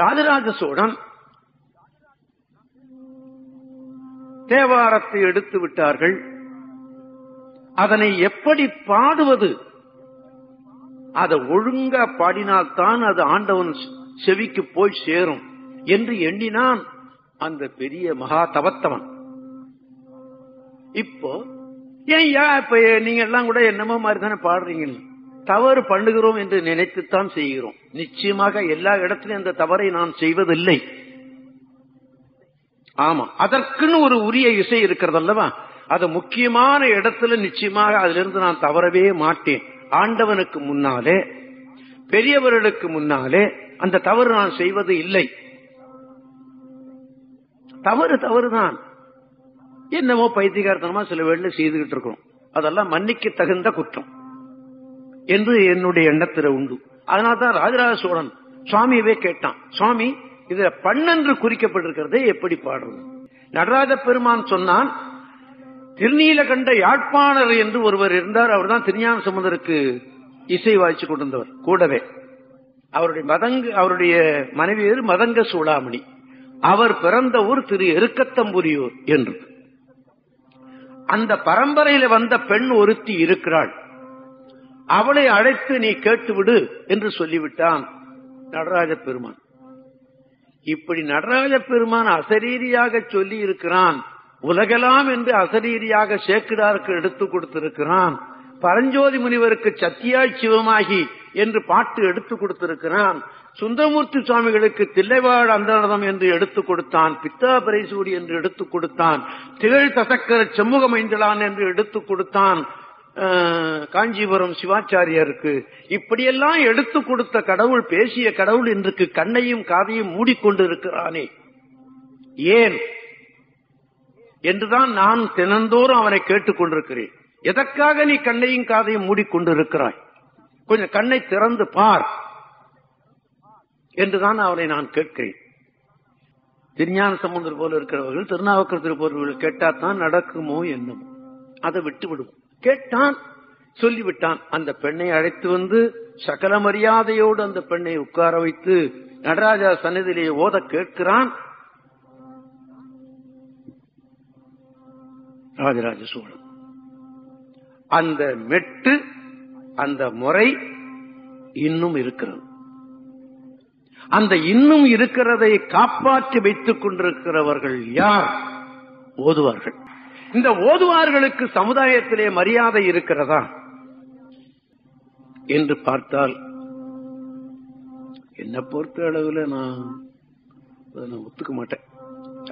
ராஜராஜ சோழன் தேவாரத்தை எடுத்து விட்டார்கள் அதனை எப்படி பாடுவது அதை ஒழுங்கா பாடினால்தான் அது ஆண்டவன் செவிக்கு போய் சேரும் என்று எண்ணினான் அந்த பெரிய மகா தவத்தவன் இப்போ ஏன் யா இப்ப நீங்க எல்லாம் கூட என்னமோ மாதிரி தானே பாடுறீங்க தவறு பண்ணுகிறோம் என்று நினைத்துத்தான் செய்கிறோம் நிச்சயமாக எல்லா இடத்திலும் அந்த தவறை நான் செய்வதில்லை ஆமா அதற்குன்னு ஒரு உரிய இசை இருக்கிறது அல்லவா அது முக்கியமான இடத்துல நிச்சயமாக அதிலிருந்து நான் தவறவே மாட்டேன் ஆண்டவனுக்கு முன்னாலே பெரியவர்களுக்கு முன்னாலே அந்த தவறு நான் செய்வது இல்லை தவறு தவறுதான் என்னமோ பைத்தியகாரத்தனமா சில வேலை செய்துகிட்டு இருக்கிறோம் அதெல்லாம் மன்னிக்க தகுந்த குற்றம் என்று என்னுடைய எண்ணத்துல உண்டு அதனால்தான் ராஜராஜ சோழன் சுவாமியவே கேட்டான் சுவாமி இதுல பண்ணென்று குறிக்கப்பட்டிருக்கிறதே எப்படி பாடுறது நடராஜ பெருமான் சொன்னான் திருநீலகண்ட யாழ்ப்பாணர் என்று ஒருவர் இருந்தார் அவர் தான் திருஞான சமுதருக்கு இசை வாய்ச்சி கொண்டிருந்தவர் கூடவே அவருடைய மதங்க அவருடைய மனைவி பேர் மதங்க சூடாமணி அவர் பிறந்த ஊர் திரு எருக்கத்தம்புரியூர் என்று அந்த பரம்பரையில வந்த பெண் ஒருத்தி இருக்கிறாள் அவளை அழைத்து நீ கேட்டுவிடு என்று சொல்லிவிட்டான் நடராஜ பெருமான் இப்படி நடராஜ பெருமான் அசரீரியாக சொல்லி இருக்கிறான் உலகெல்லாம் என்று அசரீரியாக சேக்கிடாருக்கு எடுத்து கொடுத்திருக்கிறான் பரஞ்சோதி முனிவருக்கு சத்தியாய் சிவமாகி என்று பாட்டு எடுத்து கொடுத்திருக்கிறான் சுந்தரமூர்த்தி சுவாமிகளுக்கு தில்லைவாழ் அந்தரதம் என்று எடுத்துக் கொடுத்தான் பித்தா பரைசூடி என்று எடுத்துக் கொடுத்தான் திகழ் தசக்கர செம்முகமைந்தலான் என்று எடுத்துக் கொடுத்தான் காஞ்சிபுரம் சிவாச்சாரியருக்கு இப்படியெல்லாம் எடுத்து கொடுத்த கடவுள் பேசிய கடவுள் இன்றைக்கு கண்ணையும் காதையும் மூடிக்கொண்டு இருக்கிறானே ஏன் என்றுதான் நான் தினந்தோறும் அவனை கேட்டுக் கொண்டிருக்கிறேன் எதற்காக நீ கண்ணையும் காதையும் மூடிக்கொண்டு இருக்கிறாய் கொஞ்சம் கண்ணை திறந்து பார் என்றுதான் அவனை நான் கேட்கிறேன் திருஞான சமுந்தர் போல இருக்கிறவர்கள் திருநாவுக்கரத்தில் போறவர்கள் கேட்டாதான் நடக்குமோ என்னமோ அதை விட்டு விடுவோம் கேட்டான் சொல்லிவிட்டான் அந்த பெண்ணை அழைத்து வந்து சகல மரியாதையோடு அந்த பெண்ணை உட்கார வைத்து நடராஜா சன்னதியிலே ஓத கேட்கிறான் ராஜராஜ சோழன் அந்த மெட்டு அந்த முறை இன்னும் இருக்கிறது அந்த இன்னும் இருக்கிறதை காப்பாற்றி வைத்துக் கொண்டிருக்கிறவர்கள் யார் ஓதுவார்கள் இந்த ஓதுவார்களுக்கு சமுதாயத்திலே மரியாதை இருக்கிறதா என்று பார்த்தால் என்ன பொறுத்த அளவில் நான் ஒத்துக்க மாட்டேன்